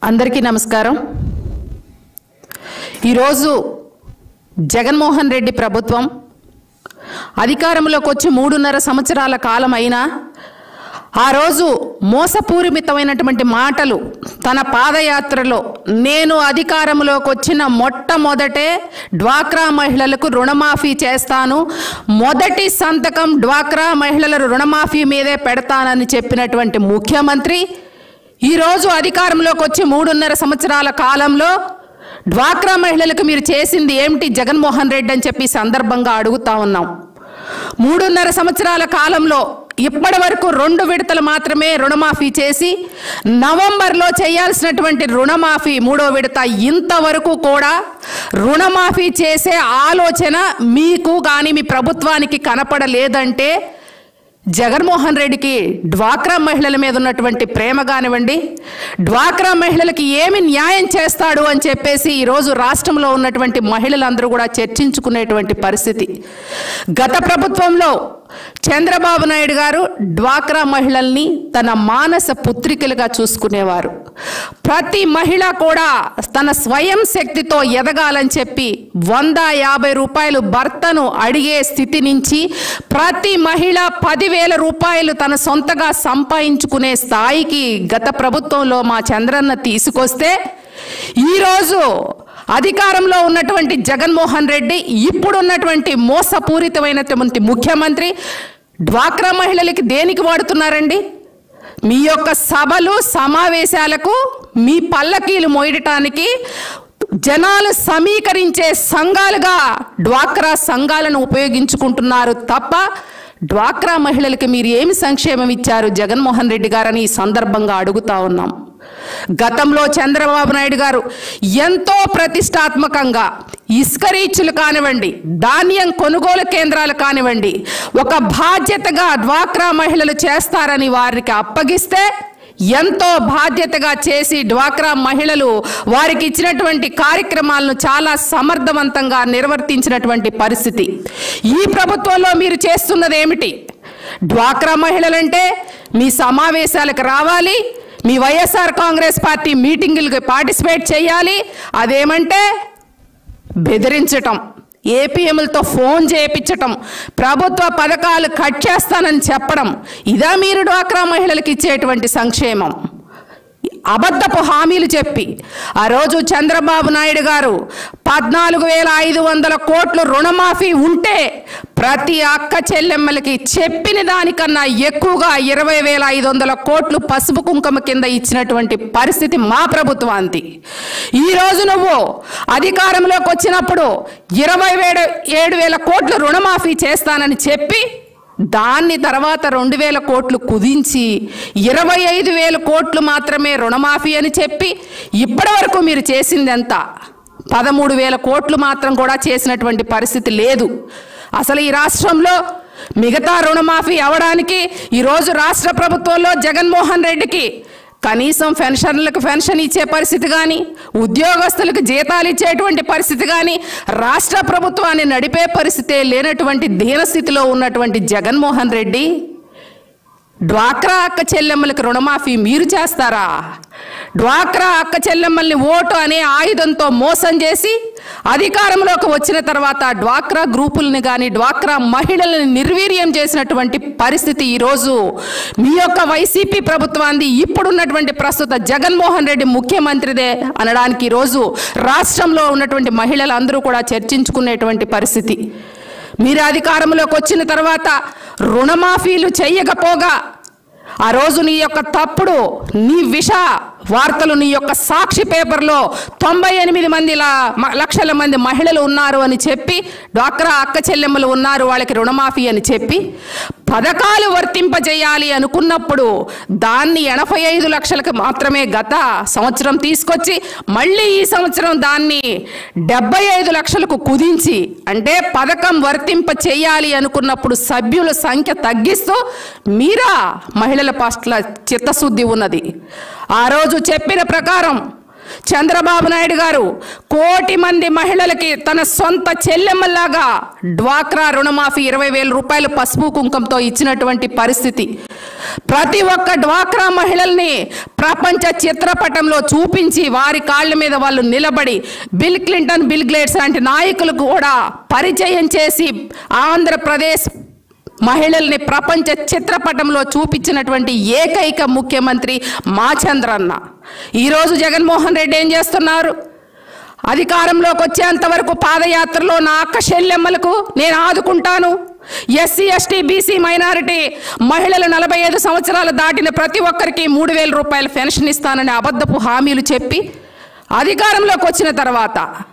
అందరికీ నమస్కారం ఈరోజు జగన్మోహన్ రెడ్డి ప్రభుత్వం అధికారంలోకి వచ్చి మూడున్నర సంవత్సరాల కాలం అయినా ఆ రోజు మోసపూరితమైనటువంటి మాటలు తన పాదయాత్రలో నేను అధికారంలోకి వచ్చిన మొట్టమొదటే డ్వాక్రా మహిళలకు రుణమాఫీ చేస్తాను మొదటి సంతకం డ్వాక్రా మహిళల రుణమాఫీ మీదే పెడతానని చెప్పినటువంటి ముఖ్యమంత్రి ఈరోజు అధికారంలోకి వచ్చి మూడున్నర సంవత్సరాల కాలంలో డ్వాక్రా మహిళలకు మీరు చేసింది ఏమిటి జగన్మోహన్ రెడ్డి అని చెప్పి ఈ సందర్భంగా అడుగుతా ఉన్నాం మూడున్నర సంవత్సరాల కాలంలో ఇప్పటి వరకు రెండు విడతలు మాత్రమే రుణమాఫీ చేసి నవంబర్లో చేయాల్సినటువంటి రుణమాఫీ మూడో విడత ఇంతవరకు కూడా రుణమాఫీ చేసే ఆలోచన మీకు కానీ మీ ప్రభుత్వానికి కనపడలేదంటే జగన్మోహన్ రెడ్డికి డ్వాక్రా మహిళల మీద ఉన్నటువంటి ప్రేమ కానివ్వండి డ్వాక్రా మహిళలకి ఏమి న్యాయం చేస్తాడు అని చెప్పేసి ఈరోజు రాష్ట్రంలో ఉన్నటువంటి మహిళలందరూ కూడా చర్చించుకునేటువంటి పరిస్థితి గత ప్రభుత్వంలో చంద్రబాబు నాయుడు గారు డ్వాక్రా మహిళల్ని తన మానస పుత్రికలుగా చూసుకునేవారు ప్రతి మహిళ కూడా తన స్వయం శక్తితో ఎదగాలని చెప్పి వంద యాభై రూపాయలు భర్తను అడిగే స్థితి నుంచి ప్రతి మహిళ పదివేల రూపాయలు తన సొంతగా సంపాదించుకునే స్థాయికి గత ప్రభుత్వంలో మా చంద్రన్న తీసుకొస్తే ఈరోజు అధికారంలో ఉన్నటువంటి జగన్మోహన్ రెడ్డి ఇప్పుడున్నటువంటి మోసపూరితమైనటువంటి ముఖ్యమంత్రి డ్వాక్రా మహిళలకి దేనికి వాడుతున్నారండి మీ యొక్క సభలు సమావేశాలకు మీ పల్లకీలు మోయటానికి జనాలు సమీకరించే సంఘాలుగా డ్వాక్రా సంఘాలను ఉపయోగించుకుంటున్నారు తప్ప డ్వాక్రా మహిళలకి మీరు ఏమి సంక్షేమం ఇచ్చారు జగన్మోహన్ రెడ్డి గారని ఈ సందర్భంగా అడుగుతా ఉన్నాం గతంలో చంద్రబాబు నాయుడు గారు ఎంతో ప్రతిష్టాత్మకంగా ఇసుక రీచ్లు కానివ్వండి ధాన్యం కొనుగోలు కేంద్రాలు కానివ్వండి ఒక బాధ్యతగా డ్వాక్రా మహిళలు చేస్తారని వారికి అప్పగిస్తే ఎంతో బాధ్యతగా చేసి డ్వాక్రా మహిళలు వారికి ఇచ్చినటువంటి కార్యక్రమాలను చాలా సమర్థవంతంగా నిర్వర్తించినటువంటి పరిస్థితి ఈ ప్రభుత్వంలో మీరు చేస్తున్నది ఏమిటి డ్వాక్రా మహిళలంటే మీ సమావేశాలకు రావాలి మీ వైఎస్ఆర్ కాంగ్రెస్ పార్టీ మీటింగులకు పార్టిసిపేట్ చేయాలి అదేమంటే బెదిరించటం ఏపీఎంలతో ఫోన్ చేయించటం ప్రభుత్వ పథకాలు కట్ చేస్తానని చెప్పడం ఇదా మీరు డ్వాక్రా మహిళలకు ఇచ్చేటువంటి సంక్షేమం అబద్ధపు హామీలు చెప్పి ఆ రోజు చంద్రబాబు నాయుడు గారు పద్నాలుగు వేల ఐదు వందల కోట్లు రుణమాఫీ ఉంటే ప్రతి అక్క చెల్లెమ్మలకి చెప్పిన దానికన్నా ఎక్కువగా ఇరవై వేల ఐదు వందల కోట్లు పసుపు కుంకుమ కింద ఇచ్చినటువంటి పరిస్థితి మా ప్రభుత్వానికి ఈ రోజు నువ్వు అధికారంలోకి వచ్చినప్పుడు ఇరవై వేల ఏడు వేల కోట్లు రుణమాఫీ చేస్తానని చెప్పి దాన్ని తర్వాత రెండు వేల కోట్లు కుదించి ఇరవై ఐదు వేల కోట్లు మాత్రమే రుణమాఫీ అని చెప్పి ఇప్పటి వరకు మీరు చేసింది ఎంత పదమూడు వేల కోట్లు మాత్రం కూడా చేసినటువంటి పరిస్థితి లేదు అసలు ఈ రాష్ట్రంలో మిగతా రుణమాఫీ అవడానికి ఈరోజు రాష్ట్ర ప్రభుత్వంలో జగన్మోహన్ రెడ్డికి కనీసం పెన్షన్లకు పెన్షన్ ఇచ్చే పరిస్థితి కానీ ఉద్యోగస్తులకు జీతాలు ఇచ్చేటువంటి పరిస్థితి కానీ రాష్ట్ర ప్రభుత్వాన్ని నడిపే పరిస్థితే లేనటువంటి దీనస్థితిలో ఉన్నటువంటి జగన్మోహన్ రెడ్డి డ్వాక్రా అక్క చెల్లెమ్మలకు రుణమాఫీ మీరు చేస్తారా డ్వాక్రా అక్క చెల్లెమ్మల్ని ఓటు అనే ఆయుధంతో మోసం చేసి అధికారంలోకి వచ్చిన తర్వాత డ్వాక్రా గ్రూపుల్ని కానీ డ్వాక్రా మహిళల్ని నిర్వీర్యం చేసినటువంటి పరిస్థితి ఈరోజు మీ యొక్క వైసీపీ ప్రభుత్వాన్ని ఇప్పుడున్నటువంటి ప్రస్తుత జగన్మోహన్ రెడ్డి ముఖ్యమంత్రిదే అనడానికి ఈరోజు రాష్ట్రంలో ఉన్నటువంటి మహిళలందరూ కూడా చర్చించుకునేటువంటి పరిస్థితి మీరు అధికారంలోకి వచ్చిన తర్వాత రుణమాఫీలు చెయ్యకపోగా ఆ రోజు నీ యొక్క తప్పుడు నీ విష వార్తలు నీ యొక్క సాక్షి పేపర్లో తొంభై ఎనిమిది మంది ల- మ- లక్షల మంది మహిళలు ఉన్నారు అని చెప్పి డ్వాక్రా అక్క చెల్లెమ్మలు ఉన్నారు వాళ్ళకి రుణమాఫీ అని చెప్పి పథకాలు వర్తింపజేయాలి అనుకున్నప్పుడు దాన్ని ఎనభై ఐదు లక్షలకు మాత్రమే గత సంవత్సరం తీసుకొచ్చి మళ్ళీ ఈ సంవత్సరం దాన్ని డెబ్బై ఐదు లక్షలకు కుదించి అంటే పథకం వర్తింప చేయాలి అనుకున్నప్పుడు సభ్యుల సంఖ్య తగ్గిస్తూ మీరా మహిళల పట్ల చిత్తశుద్ధి ఉన్నది ఆ రోజు చెప్పిన ప్రకారం చంద్రబాబు నాయుడు గారు కోటి మంది మహిళలకి తన సొంత చెల్లెమ్మలాగా డ్వాక్రా రుణమాఫీ ఇరవై వేల రూపాయలు పసుపు కుంకంతో ఇచ్చినటువంటి పరిస్థితి ప్రతి ఒక్క డ్వాక్రా మహిళల్ని ప్రపంచ చిత్రపటంలో చూపించి వారి కాళ్ళ మీద వాళ్ళు నిలబడి బిల్ క్లింటన్ బిల్ గ్లేట్స్ లాంటి నాయకులకు కూడా పరిచయం చేసి ఆంధ్రప్రదేశ్ మహిళల్ని ప్రపంచ చిత్రపటంలో చూపించినటువంటి ఏకైక ముఖ్యమంత్రి మా చంద్రన్న ఈరోజు జగన్మోహన్ రెడ్డి ఏం చేస్తున్నారు అధికారంలోకి వచ్చేంత వరకు పాదయాత్రలో నా అక్క శల్యమ్మలకు నేను ఆదుకుంటాను ఎస్సీ ఎస్టీ బీసీ మైనారిటీ మహిళలు నలభై ఐదు సంవత్సరాలు దాటిన ప్రతి ఒక్కరికి మూడు వేల రూపాయల పెన్షన్ ఇస్తానని అబద్ధపు హామీలు చెప్పి అధికారంలోకి వచ్చిన తర్వాత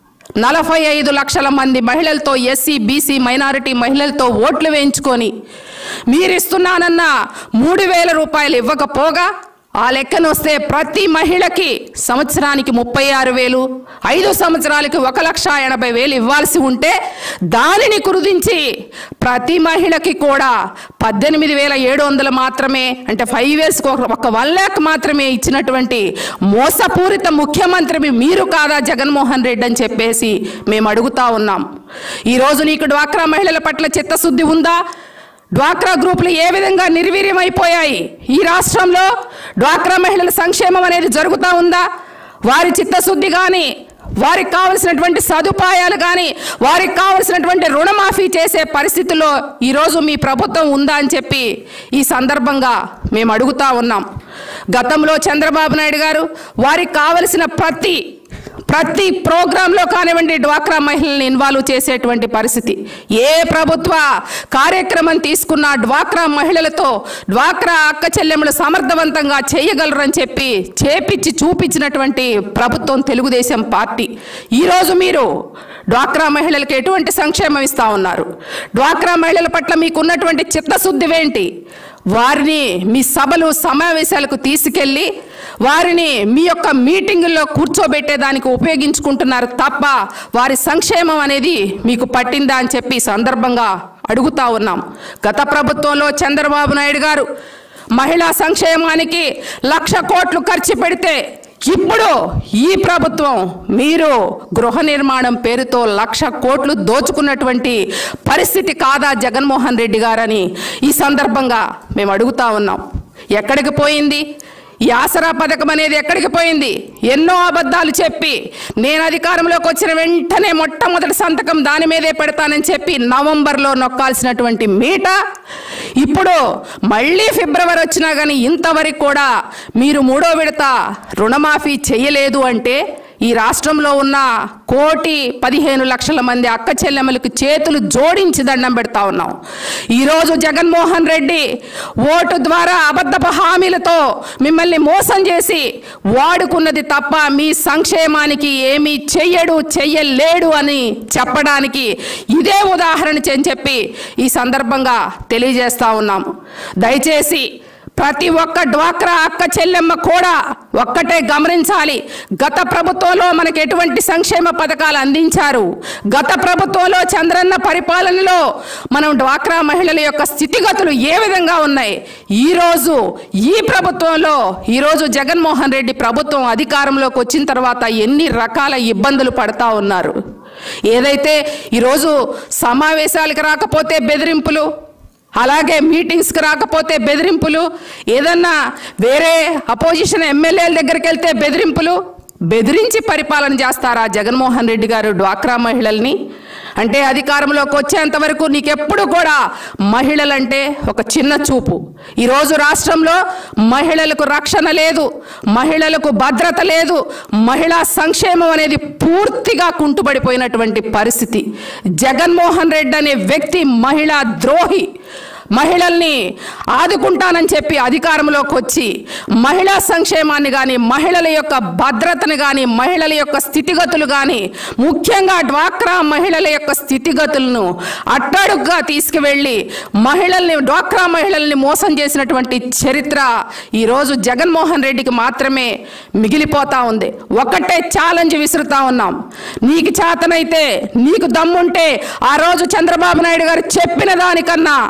నలభై ఐదు లక్షల మంది మహిళలతో ఎస్సీ బీసీ మైనారిటీ మహిళలతో ఓట్లు వేయించుకొని మీరిస్తున్నానన్న మూడు వేల రూపాయలు ఇవ్వకపోగా ఆ లెక్కన వస్తే ప్రతి మహిళకి సంవత్సరానికి ముప్పై ఆరు వేలు ఐదు సంవత్సరాలకి ఒక లక్ష ఎనభై వేలు ఇవ్వాల్సి ఉంటే దానిని కుదించి ప్రతి మహిళకి కూడా పద్దెనిమిది వేల ఏడు వందలు మాత్రమే అంటే ఫైవ్ ఇయర్స్కి ఒక వన్ ల్యాక్ మాత్రమే ఇచ్చినటువంటి మోసపూరిత ముఖ్యమంత్రి మీరు కాదా జగన్మోహన్ రెడ్డి అని చెప్పేసి మేము అడుగుతా ఉన్నాం ఈరోజు నీకు డ్వాక్రా మహిళల పట్ల చిత్తశుద్ధి ఉందా డ్వాక్రా గ్రూపులు ఏ విధంగా నిర్వీర్యమైపోయాయి ఈ రాష్ట్రంలో డ్వాక్రా మహిళల సంక్షేమం అనేది జరుగుతూ ఉందా వారి చిత్తశుద్ధి కానీ వారికి కావలసినటువంటి సదుపాయాలు కానీ వారికి కావలసినటువంటి రుణమాఫీ చేసే పరిస్థితిలో ఈరోజు మీ ప్రభుత్వం ఉందా అని చెప్పి ఈ సందర్భంగా మేము అడుగుతా ఉన్నాం గతంలో చంద్రబాబు నాయుడు గారు వారికి కావలసిన ప్రతి ప్రతి ప్రోగ్రాంలో కానివ్వండి డ్వాక్రా మహిళల్ని ఇన్వాల్వ్ చేసేటువంటి పరిస్థితి ఏ ప్రభుత్వ కార్యక్రమం తీసుకున్న డ్వాక్రా మహిళలతో డ్వాక్రా అక్క చెల్లెములు సమర్థవంతంగా చేయగలరని చెప్పి చేపించి చూపించినటువంటి ప్రభుత్వం తెలుగుదేశం పార్టీ ఈరోజు మీరు డ్వాక్రా మహిళలకు ఎటువంటి సంక్షేమం ఇస్తా ఉన్నారు డ్వాక్రా మహిళల పట్ల మీకున్నటువంటి చిత్తశుద్ధి ఏంటి వారిని మీ సభలు సమావేశాలకు తీసుకెళ్ళి వారిని మీ యొక్క మీటింగుల్లో కూర్చోబెట్టేదానికి ఉపయోగించుకుంటున్నారు తప్ప వారి సంక్షేమం అనేది మీకు పట్టిందా అని చెప్పి ఈ సందర్భంగా అడుగుతా ఉన్నాం గత ప్రభుత్వంలో చంద్రబాబు నాయుడు గారు మహిళా సంక్షేమానికి లక్ష కోట్లు ఖర్చు పెడితే ఇప్పుడు ఈ ప్రభుత్వం మీరు గృహ నిర్మాణం పేరుతో లక్ష కోట్లు దోచుకున్నటువంటి పరిస్థితి కాదా జగన్మోహన్ రెడ్డి గారని ఈ సందర్భంగా మేము అడుగుతా ఉన్నాం ఎక్కడికి పోయింది ఈ ఆసరా పథకం అనేది ఎక్కడికి పోయింది ఎన్నో అబద్ధాలు చెప్పి నేను అధికారంలోకి వచ్చిన వెంటనే మొట్టమొదటి సంతకం దాని మీదే పెడతానని చెప్పి నవంబర్లో నొక్కాల్సినటువంటి మీట ఇప్పుడు మళ్ళీ ఫిబ్రవరి వచ్చినా కానీ ఇంతవరకు కూడా మీరు మూడో విడత రుణమాఫీ చేయలేదు అంటే ఈ రాష్ట్రంలో ఉన్న కోటి పదిహేను లక్షల మంది అక్క చెల్లెమ్మలకు చేతులు జోడించి దండం పెడతా ఉన్నాం ఈరోజు జగన్మోహన్ రెడ్డి ఓటు ద్వారా అబద్ధపు హామీలతో మిమ్మల్ని మోసం చేసి వాడుకున్నది తప్ప మీ సంక్షేమానికి ఏమీ చెయ్యడు చెయ్యలేడు అని చెప్పడానికి ఇదే ఉదాహరణ అని చెప్పి ఈ సందర్భంగా తెలియజేస్తా ఉన్నాము దయచేసి ప్రతి ఒక్క డ్వాక్రా అక్క చెల్లెమ్మ కూడా ఒక్కటే గమనించాలి గత ప్రభుత్వంలో మనకి ఎటువంటి సంక్షేమ పథకాలు అందించారు గత ప్రభుత్వంలో చంద్రన్న పరిపాలనలో మనం డ్వాక్రా మహిళల యొక్క స్థితిగతులు ఏ విధంగా ఉన్నాయి ఈరోజు ఈ ప్రభుత్వంలో ఈరోజు జగన్మోహన్ రెడ్డి ప్రభుత్వం అధికారంలోకి వచ్చిన తర్వాత ఎన్ని రకాల ఇబ్బందులు పడతా ఉన్నారు ఏదైతే ఈరోజు సమావేశాలకు రాకపోతే బెదిరింపులు అలాగే మీటింగ్స్కి రాకపోతే బెదిరింపులు ఏదన్నా వేరే అపోజిషన్ ఎమ్మెల్యేల దగ్గరికి వెళ్తే బెదిరింపులు బెదిరించి పరిపాలన చేస్తారా జగన్మోహన్ రెడ్డి గారు డ్వాక్రా మహిళల్ని అంటే అధికారంలోకి వచ్చేంత వరకు నీకెప్పుడు కూడా మహిళలంటే ఒక చిన్న చూపు ఈరోజు రాష్ట్రంలో మహిళలకు రక్షణ లేదు మహిళలకు భద్రత లేదు మహిళా సంక్షేమం అనేది పూర్తిగా కుంటుపడిపోయినటువంటి పరిస్థితి జగన్మోహన్ రెడ్డి అనే వ్యక్తి మహిళా ద్రోహి మహిళల్ని ఆదుకుంటానని చెప్పి అధికారంలోకి వచ్చి మహిళా సంక్షేమాన్ని కానీ మహిళల యొక్క భద్రతను కానీ మహిళల యొక్క స్థితిగతులు కానీ ముఖ్యంగా డ్వాక్రా మహిళల యొక్క స్థితిగతులను అట్టడుగ్గా తీసుకువెళ్ళి మహిళల్ని డ్వాక్రా మహిళల్ని మోసం చేసినటువంటి చరిత్ర ఈరోజు జగన్మోహన్ రెడ్డికి మాత్రమే మిగిలిపోతా ఉంది ఒకటే ఛాలెంజ్ విసురుతా ఉన్నాం నీకు చేతనైతే నీకు దమ్ముంటే ఆ రోజు చంద్రబాబు నాయుడు గారు చెప్పిన దానికన్నా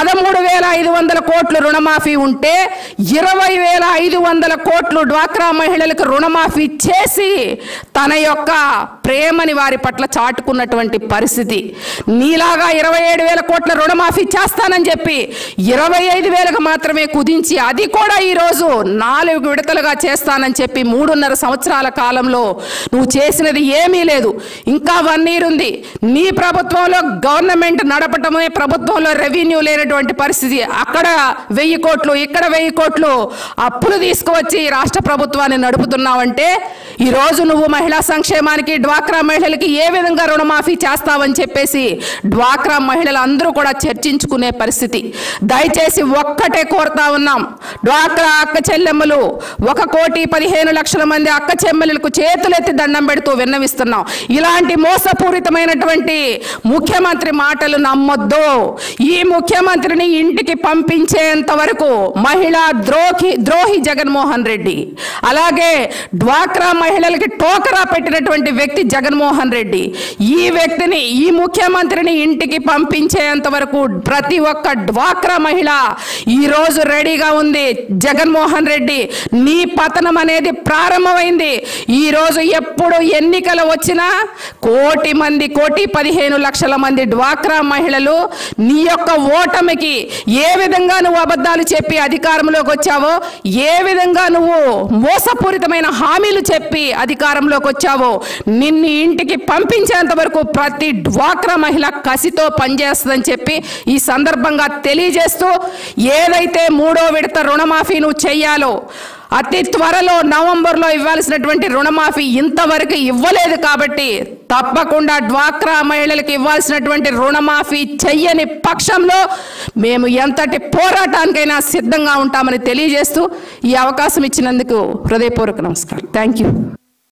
పదమూడు వేల ఐదు వందల కోట్లు రుణమాఫీ ఉంటే ఇరవై వేల ఐదు వందల కోట్లు డ్వాక్రా మహిళలకు రుణమాఫీ చేసి తన యొక్క ప్రేమని వారి పట్ల చాటుకున్నటువంటి పరిస్థితి నీలాగా ఇరవై ఏడు వేల కోట్ల రుణమాఫీ చేస్తానని చెప్పి ఇరవై ఐదు వేలకు మాత్రమే కుదించి అది కూడా ఈరోజు నాలుగు విడతలుగా చేస్తానని చెప్పి మూడున్నర సంవత్సరాల కాలంలో నువ్వు చేసినది ఏమీ లేదు ఇంకా వన్ ఇయర్ ఉంది నీ ప్రభుత్వంలో గవర్నమెంట్ నడపటమే ప్రభుత్వంలో రెవెన్యూ లేనటువంటి పరిస్థితి అక్కడ వెయ్యి కోట్లు ఇక్కడ వెయ్యి కోట్లు అప్పులు తీసుకువచ్చి రాష్ట్ర ప్రభుత్వాన్ని నడుపుతున్నావంటే ఈరోజు నువ్వు మహిళా సంక్షేమానికి డ్వాక్రా మహిళలకి ఏ విధంగా రుణమాఫీ చేస్తావని చెప్పేసి డ్వాక్రా మహిళలు అందరూ కూడా చర్చించుకునే పరిస్థితి దయచేసి ఒక్కటే కోరుతా ఉన్నాం డ్వాక్రా అక్క చెల్లెమ్మలు ఒక కోటి పదిహేను లక్షల మంది అక్క చెల్లెమ్మలకు చేతులెత్తి దండం పెడుతూ విన్నవిస్తున్నాం ఇలాంటి మోసపూరితమైనటువంటి ముఖ్యమంత్రి మాటలు నమ్మొద్దు ఈ ముఖ్యమంత్రిని ఇంటికి పంపించేంత వరకు మహిళా ద్రోహి ద్రోహి జగన్మోహన్ రెడ్డి అలాగే డ్వాక్రా మహిళలకి టోకరా పెట్టినటువంటి వ్యక్తి జగన్మోహన్ రెడ్డి ఈ వ్యక్తిని ఈ ముఖ్యమంత్రిని ఇంటికి పంపించేంత వరకు ప్రతి ఒక్క డ్వాక్రా మహిళ ఈ రోజు రెడీగా ఉంది జగన్మోహన్ రెడ్డి నీ పతనం అనేది ప్రారంభమైంది ఈ రోజు ఎప్పుడు ఎన్నికలు వచ్చినా కోటి మంది కోటి పదిహేను లక్షల మంది డ్వాక్రా మహిళలు నీ యొక్క ఓటమికి ఏ విధంగా నువ్వు అబద్ధాలు చెప్పి అధికారంలోకి వచ్చావో ఏ విధంగా నువ్వు మోసపూరితమైన హామీలు చెప్పి అధికారంలోకి వచ్చావో నిన్ను ఇంటికి పంపించేంత వరకు ప్రతి డ్వాక్రా మహిళ కసితో పనిచేస్తుందని చెప్పి ఈ సందర్భంగా తెలియజేస్తూ ఏదైతే మూడో విడత రుణమాఫీ నువ్వు చెయ్యాలో అతి త్వరలో నవంబర్లో ఇవ్వాల్సినటువంటి రుణమాఫీ ఇంతవరకు ఇవ్వలేదు కాబట్టి తప్పకుండా డ్వాక్రా మహిళలకు ఇవ్వాల్సినటువంటి రుణమాఫీ చెయ్యని పక్షంలో మేము ఎంతటి పోరాటానికైనా సిద్ధంగా ఉంటామని తెలియజేస్తూ ఈ అవకాశం ఇచ్చినందుకు హృదయపూర్వక నమస్కారం థ్యాంక్ యూ